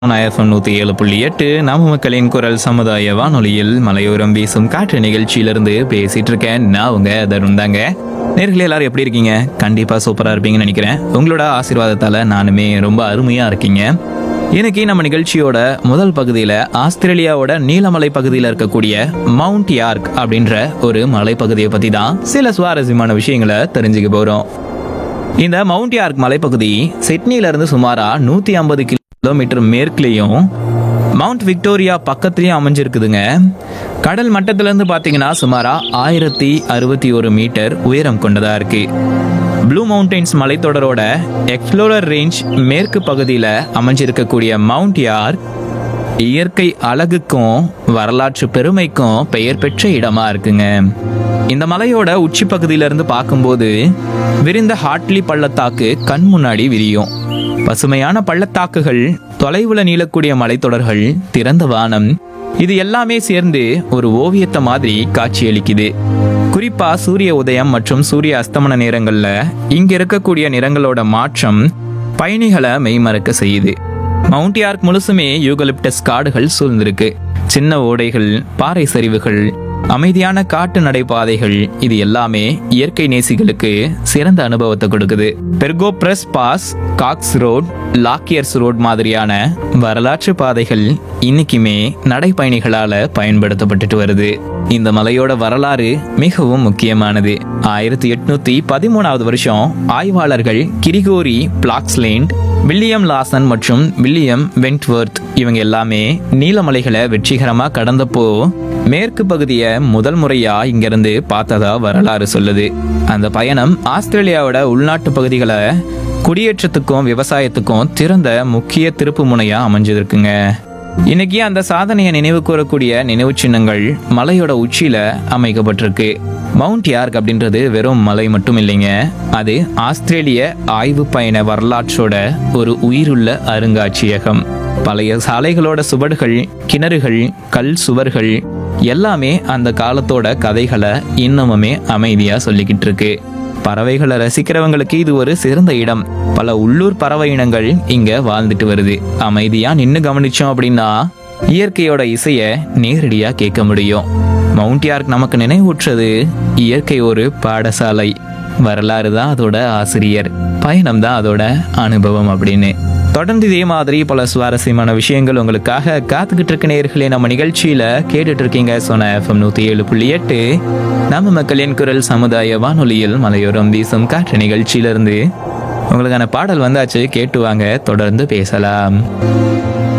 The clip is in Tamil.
எஃப்எம் நூற்றி ஏழு புள்ளி எட்டு நம்ம மக்களின் குரல் சமுதாய வானொலியில் மலையோரம் வீசும் காற்று நிகழ்ச்சியிலிருந்து பேசிட்டு இருக்கேன் நான் உங்க தருண் தாங்க நேர்களே எல்லாரும் எப்படி இருக்கீங்க கண்டிப்பா சூப்பரா இருப்பீங்கன்னு நினைக்கிறேன் உங்களோட ஆசீர்வாதத்தால நானுமே ரொம்ப அருமையா இருக்கீங்க இன்னைக்கு நம்ம நிகழ்ச்சியோட முதல் பகுதியில ஆஸ்திரேலியாவோட நீலமலை பகுதியில் இருக்கக்கூடிய மவுண்ட் யார்க் அப்படின்ற ஒரு மலைப்பகுதியை பத்தி தான் சில சுவாரஸ்யமான விஷயங்களை தெரிஞ்சுக்க போறோம் இந்த மவுண்ட் யார்க் மலைப்பகுதி சிட்னில இருந்து சுமாரா நூத்தி ஐம்பது கிலோமீட்டர் மேற்குலயும் மவுண்ட் விக்டோரியா பக்கத்துலயும் அமைஞ்சிருக்குதுங்க கடல் மட்டத்துல இருந்து பாத்தீங்கன்னா சுமாரா ஆயிரத்தி அறுபத்தி ஒரு மீட்டர் உயரம் கொண்டதா இருக்கு ப்ளூ மவுண்டன்ஸ் மலைத்தொடரோட எக்ஸ்ப்ளோரர் ரேஞ்ச் மேற்கு பகுதியில அமைஞ்சிருக்கக்கூடிய மவுண்ட் யார்க் இயற்கை அழகுக்கும் வரலாற்று பெருமைக்கும் பெயர் பெற்ற இடமா இருக்குங்க இந்த மலையோட உச்சி பகுதியில இருந்து பார்க்கும்போது விரிந்த ஹாட்லி பள்ளத்தாக்கு கண் முன்னாடி விரியும் பசுமையான பள்ளத்தாக்குகள் தொலைவுல நீளக்கூடிய மலைத்தொடர்கள் திறந்த வானம் இது எல்லாமே சேர்ந்து ஒரு ஓவியத்தை மாதிரி காட்சியளிக்குது குறிப்பா சூரிய உதயம் மற்றும் சூரிய அஸ்தமன நேரங்கள்ல இங்க இருக்கக்கூடிய நிறங்களோட மாற்றம் பயணிகளை மெய்மறக்க செய்யுது மவுண்ட் யார்க் முழுசுமே யூகலிப்டஸ் காடுகள் சூழ்ந்திருக்கு சின்ன ஓடைகள் பாறை சரிவுகள் அமைதியான காட்டு நடைபாதைகள் இது எல்லாமே இயற்கை நேசிகளுக்கு சிறந்த அனுபவத்தை கொடுக்குது Berghofer's pass Cox's road Lockyer's road மாதிரியான வரலாற்று பாதைகள் இன்னைக்குமே நடைப்பயணிகளால பயன்படுத்தப்பட்டுட்டு வருது இந்த மலையோட வரலாறு மிகவும் முக்கியமானது ஆயிரத்தி எட்நூத்தி பதிமூணாவது வருஷம் ஆய்வாளர்கள் கிரிகோரி பிளாக்ஸ்லேண்ட் வில்லியம் லாசன் மற்றும் வில்லியம் வென்ட்வர்த் இவங்க எல்லாமே நீலமலைகளை வெற்றிகரமா கடந்தப்போ மேற்கு பகுதியை முதல் முறையா இங்கிருந்து பார்த்ததா வரலாறு சொல்லுது அந்த பயணம் ஆஸ்திரேலியாவோட உள்நாட்டு பகுதிகளை குடியேற்றத்துக்கும் விவசாயத்துக்கும் திறந்த முக்கிய திருப்பு முனையா அமைஞ்சிருக்குங்க இன்னைக்கு அந்த சாதனையை நினைவு கூறக்கூடிய நினைவு சின்னங்கள் மலையோட உச்சியில அமைக்கப்பட்டிருக்கு மவுண்ட் யார்க் அப்படின்றது வெறும் மலை மட்டும் இல்லைங்க அது ஆஸ்திரேலிய ஆய்வு பயண வரலாற்றோட ஒரு உயிருள்ள அருங்காட்சியகம் பழைய சாலைகளோட சுவடுகள் கிணறுகள் கல் சுவர்கள் எல்லாமே அந்த காலத்தோட கதைகளை இன்னமுமே அமைதியா சொல்லிக்கிட்டு இருக்கு பறவைகளை ரசிக்கிறவங்களுக்கு இது ஒரு சிறந்த இடம் பல உள்ளூர் பறவை இனங்கள் இங்க வாழ்ந்துட்டு வருது அமைதியா நின்னு கவனிச்சோம் அப்படின்னா இயற்கையோட இசைய நேரடியா கேட்க முடியும் மவுண்ட் யார்க் நமக்கு நினைவூற்றுறது இயற்கை ஒரு பாடசாலை வரலாறு தான் அதோட ஆசிரியர் பயணம் தான் அதோட அனுபவம் அப்படின்னு தொடர்ந்து இதே மாதிரி பல சுவாரஸ்யமான விஷயங்கள் உங்களுக்காக காத்துக்கிட்டு இருக்க நேர்களே நம்ம நிகழ்ச்சியில கேட்டுட்டு இருக்கீங்க சொன்ன எஃப்எம் நூத்தி ஏழு புள்ளி எட்டு நம்ம மக்களின் குரல் சமுதாய வானொலியில் மலையோரம் வீசும் காற்று நிகழ்ச்சியிலிருந்து உங்களுக்கான பாடல் வந்தாச்சு கேட்டு வாங்க தொடர்ந்து பேசலாம்